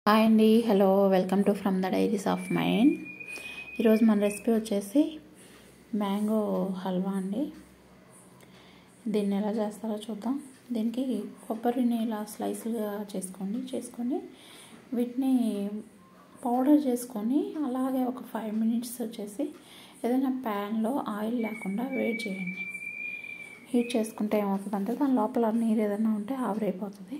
hi అండి hello welcome to from the diaries of mind ఈరోజు మన రెసిపీ వచ్చేసి మ్యాంగో హల్వా అండి దీన్ని ఎలా చేస్తారో చూద్దాం దీనికి కొబ్బరిని ఇలా స్లైస్లుగా చేసుకోండి చేసుకొని వీటిని పౌడర్ చేసుకొని అలాగే ఒక ఫైవ్ మినిట్స్ వచ్చేసి ఏదైనా ప్యాన్లో ఆయిల్ లేకుండా వేడి చేయండి హీట్ చేసుకుంటే ఏమవుతుందంటే దాని లోపల నీరు ఏదైనా ఉంటే ఆవిరైపోతుంది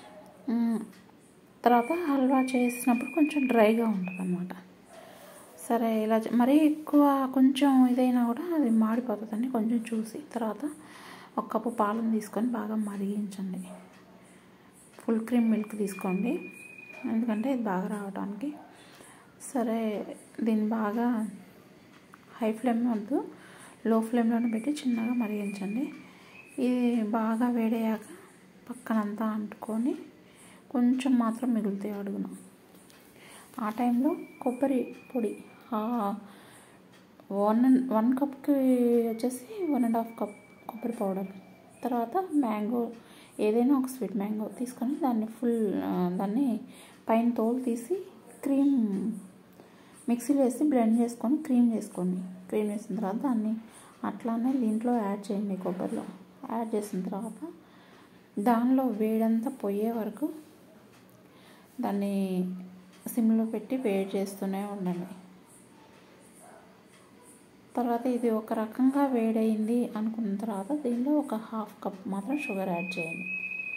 తర్వాత హల్వా చేసినప్పుడు కొంచెం డ్రైగా ఉంటుంది అనమాట సరే ఇలా మరీ ఎక్కువ కొంచెం ఇదైనా కూడా అది మాడిపోతుందని కొంచెం చూసి తర్వాత ఒక కప్పు పాలను తీసుకొని బాగా మరిగించండి ఫుల్ క్రీమ్ మిల్క్ తీసుకోండి ఎందుకంటే ఇది బాగా రావడానికి సరే దీన్ని బాగా హై ఫ్లేమ్ వద్దు లో ఫ్లేమ్లోనే పెట్టి చిన్నగా మరిగించండి ఇది బాగా వేడయ్యాక పక్కనంతా అంటుకొని కొంచెం మాత్రం మిగులుతాయి అడుగున ఆ టైంలో కొబ్బరి పొడి వన్ వన్ కప్కి వచ్చేసి వన్ అండ్ హాఫ్ కప్ కొబ్బరి పౌడర్ తర్వాత మ్యాంగో ఏదైనా ఒక స్వీట్ మ్యాంగో తీసుకొని దాన్ని ఫుల్ దాన్ని పైన తోలు తీసి క్రీమ్ మిక్సీలో వేసి బ్లెండ్ చేసుకొని క్రీమ్ చేసుకోండి క్రీమ్ వేసిన తర్వాత దాన్ని అట్లానే దీంట్లో యాడ్ చేయండి కొబ్బరిలో యాడ్ చేసిన తర్వాత దానిలో వేడంతా పోయే వరకు దాన్ని సిమ్లో పెట్టి వేడి చేస్తూనే ఉండండి తర్వాత ఇది ఒక రకంగా వేడైంది అనుకున్న తర్వాత దీనిలో ఒక హాఫ్ కప్ మాత్రం షుగర్ యాడ్ చేయండి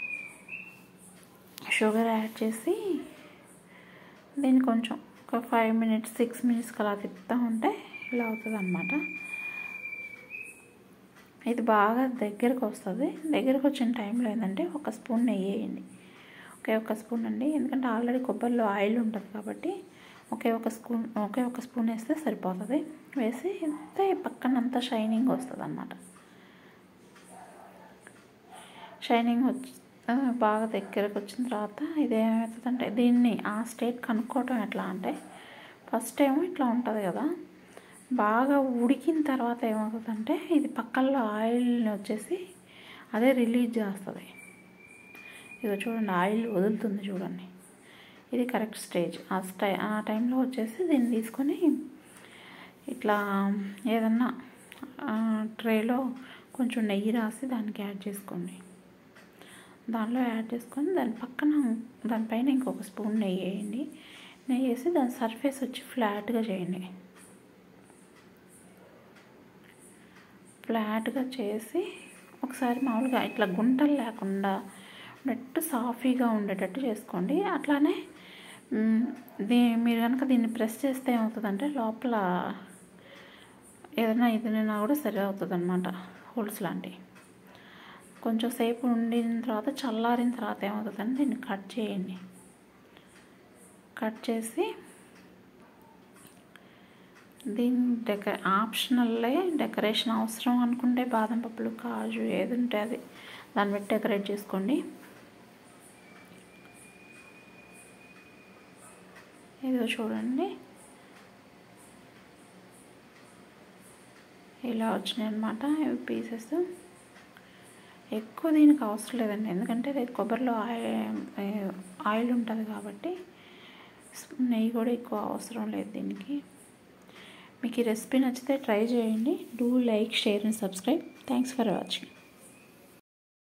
షుగర్ యాడ్ చేసి దీన్ని కొంచెం ఒక ఫైవ్ మినిట్స్ సిక్స్ మినిట్స్కి అలా తిప్పుతూ ఉంటే ఇలా అవుతుంది అనమాట ఇది బాగా దగ్గరకు వస్తుంది దగ్గరకు వచ్చిన టైంలో ఏంటంటే ఒక స్పూన్ నెయ్యి వేయండి ఒకే ఒక స్పూన్ అండి ఎందుకంటే ఆల్రెడీ కొబ్బరిలో ఆయిల్ ఉంటుంది కాబట్టి ఒకే ఒక స్పూన్ ఒకే ఒక స్పూన్ వేస్తే సరిపోతుంది వేసి అంతే పక్కనంతా షైనింగ్ వస్తుంది అన్నమాట షైనింగ్ వచ్చి బాగా దగ్గరకు వచ్చిన తర్వాత ఇదేమవుతుందంటే దీన్ని ఆ స్టేట్ కనుక్కోవటం ఎట్లా అంటే ఫస్ట్ ఏమో ఇట్లా ఉంటుంది కదా బాగా ఉడికిన తర్వాత ఏమవుతుందంటే ఇది పక్కల్లో ఆయిల్ని వచ్చేసి అదే రిలీజ్ చేస్తుంది ఇక చూడండి ఆయిల్ వదులుతుంది చూడండి ఇది కరెక్ట్ స్టేజ్ ఆ స్టై ఆ టైంలో వచ్చేసి దీన్ని తీసుకొని ఇట్లా ఏదన్నా ట్రేలో కొంచెం నెయ్యి రాసి దానికి యాడ్ చేసుకోండి దానిలో యాడ్ చేసుకొని దాని పక్కన దానిపైన ఇంకొక స్పూన్ నెయ్యి వేయండి నెయ్యి వేసి దాని సర్ఫేస్ వచ్చి ఫ్లాట్గా చేయండి ఫ్లాట్గా చేసి ఒకసారి మామూలుగా ఇట్లా గుంటలు లేకుండా నెట్ సాఫీగా ఉండేటట్టు చేసుకోండి అట్లానే దీ మీరు కనుక దీన్ని ప్రెస్ చేస్తే ఏమవుతుందంటే లోపల ఏదైనా ఇదినైనా కూడా సరి అవుతుంది అనమాట హోల్స్ లాంటివి కొంచెం సేపు ఉండిన తర్వాత చల్లారిన తర్వాత ఏమవుతుందంటే దీన్ని కట్ చేయండి కట్ చేసి దీని డెక ఆప్షనల్లే డెకరేషన్ అవసరం అనుకుంటే బాదం పప్పులు కాజు ఏది ఉంటే అది దాన్ని పెట్టి డెకరేట్ చేసుకోండి ఇదిగో చూడండి ఇలా వచ్చినాయి అనమాట ఇవి పీసెస్ ఎక్కువ దీనికి అవసరం లేదండి ఎందుకంటే కొబ్బరిలో ఆయిల్ ఆయిల్ ఉంటుంది కాబట్టి నెయ్యి కూడా ఎక్కువ అవసరం లేదు దీనికి మీకు ఈ రెసిపీ నచ్చితే ట్రై చేయండి do like share and subscribe thanks for watching